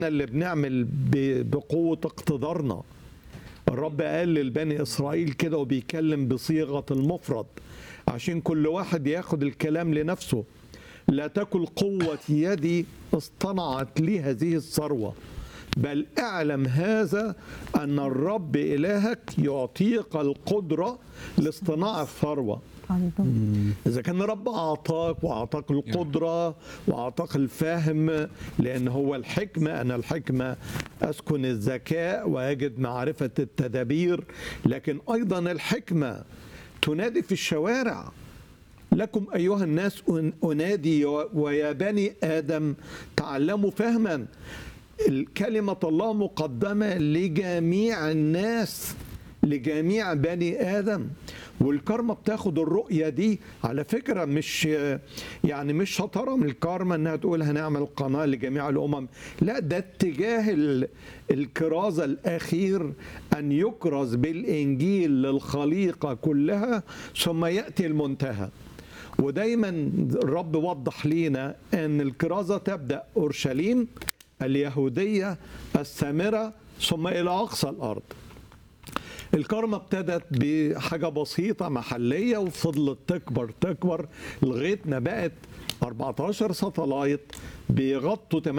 اللي بنعمل ب- بقوة اقتدارنا الرب قال للبني إسرائيل كده وبيكلم بصيغة المفرد عشان كل واحد ياخد الكلام لنفسه لا تكن قوة يدي اصطنعت لي هذه الثروة بل اعلم هذا أن الرب إلهك يعطيك القدرة لاصطناع الثروة هللويا إذا كان رب أعطاك وأعطاك القدرة وأعطاك الفهم لأن هو الحكمة أنا الحكمة أسكن الذكاء وأجد معرفة التدابير لكن أيضا الحكمة تنادي في الشوارع لكم أيها الناس أن- أنادي ويا بني آدم تعلموا فهما كلمة الله مقدمة لجميع الناس لجميع بني آدم والكارما بتاخد الرؤية دي على فكرة مش يعني مش شطارة من الكارما انها تقول هنعمل قناة لجميع الأمم لا ده اتجاه ال- الكرازة الأخير أن يكرز بالإنجيل للخليقة كلها ثم يأتي المنتهى ودايما الرب وضح لينا ان الكرازه تبدا اورشليم اليهوديه السامره ثم الى اقصى الارض الكرمة ابتدت بحاجة بسيطة محلية وفضلت تكبر تكبر لغاية ما بقت 14 ساتلايت بيغطوا 98%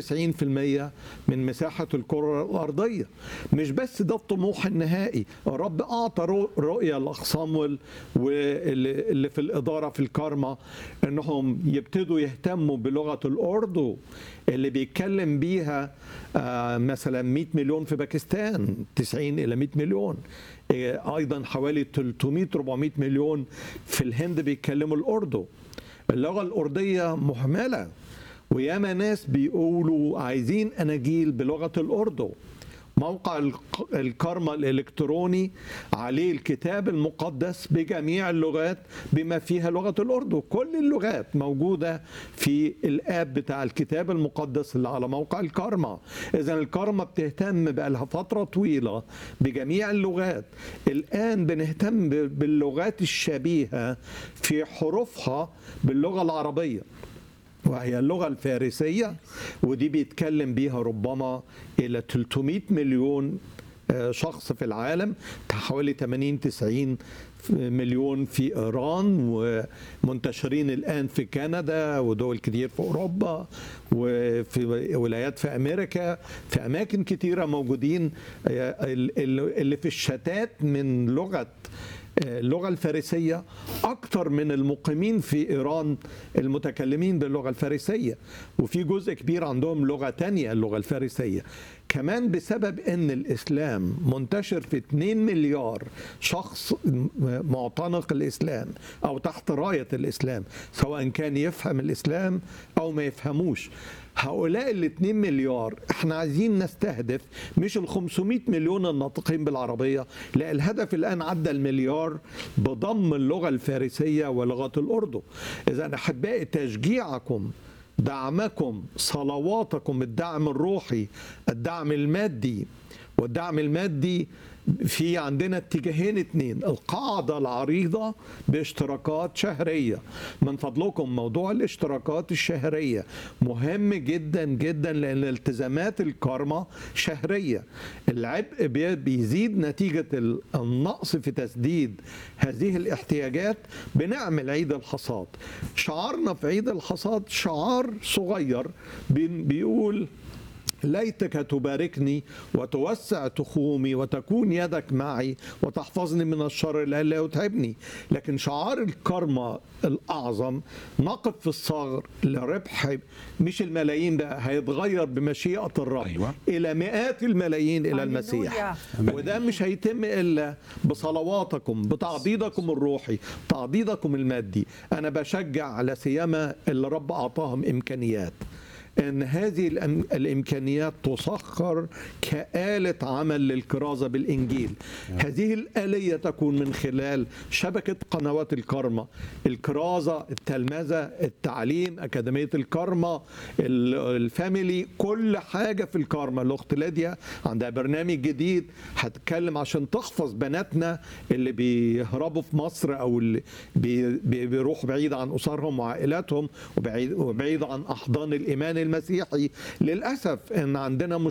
من مساحة الكرة الأرضية مش بس ده الطموح النهائي الرب أعطى رو- رؤية لأقسام وال- واللي اللي في الإدارة في الكارما إنهم يبتدوا يهتموا بلغة الأردو اللي بيتكلم بيها آه، مثلا 100 مليون في باكستان 90 إلى 100 مليون آه، أيضا حوالي 300 400 مليون في الهند بيتكلموا الأردو اللغة الأردية مهملة وياما ناس بيقولوا عايزين أناجيل بلغة الأردو موقع الق- الكارما الإلكتروني عليه الكتاب المقدس بجميع اللغات بما فيها لغة الأردو كل اللغات موجودة في الآب بتاع الكتاب المقدس اللي على موقع الكارما إذا الكارما بتهتم بقالها فترة طويلة بجميع اللغات الآن بنهتم ب- باللغات الشبيهة في حروفها باللغة العربية وهي اللغة الفارسية ودي بيتكلم بيها ربما إلى 300 مليون آه، شخص في العالم حوالي 80 90 مليون في إيران ومنتشرين الآن في كندا ودول كتير في أوروبا وفي ولايات في أمريكا في أماكن كتيرة موجودين آه، اللي اللي في الشتات من لغة اللغة الفارسية أكثر من المقيمين في إيران المتكلمين باللغة الفارسية وفي جزء كبير عندهم لغة تانية اللغة الفارسية كمان بسبب أن الإسلام منتشر في 2 مليار شخص معتنق الإسلام أو تحت راية الإسلام سواء كان يفهم الإسلام أو ما يفهموش هؤلاء ال 2 مليار احنا عايزين نستهدف مش ال 500 مليون الناطقين بالعربيه لا الهدف الان عدى المليار بضم اللغه الفارسيه ولغه الاردو اذا احبائي تشجيعكم دعمكم صلواتكم الدعم الروحي الدعم المادي والدعم المادي في عندنا اتجاهين اتنين القاعدة العريضة باشتراكات شهرية من فضلكم موضوع الاشتراكات الشهرية مهم جدا جدا لأن التزامات الكارما شهرية العبء بي- بيزيد نتيجة ال- النقص في تسديد هذه الاحتياجات بنعمل عيد الحصاد شعارنا في عيد الحصاد شعار صغير بي- بيقول ليتك تباركني وتوسع تخومي وتكون يدك معي وتحفظني من الشر لا يتعبني لكن شعار الكرمة الأعظم نقف في الصغر لربح مش الملايين بقى هيتغير بمشيئة الرب أيوة. إلى مئات الملايين إلى المسيح وده مش هيتم إلا بصلواتكم بتعضيدكم الروحي تعضيدكم المادي أنا بشجع على سيما اللي رب أعطاهم إمكانيات ان هذه الأم- الامكانيات تسخر كآلة عمل للكرازة بالانجيل هذه الآلية تكون من خلال شبكة قنوات الكرمة الكرازة التلمذة التعليم أكاديمية الكرمة ال- الفاميلي كل حاجة في الكرمة الأخت ليديا عندها برنامج جديد هتتكلم عشان تحفظ بناتنا اللي بيهربوا في مصر أو اللي بي- بي- بيروحوا بعيد عن أسرهم وعائلاتهم وبعيد, وبعيد عن أحضان الإيمان المسيحي للاسف ان عندنا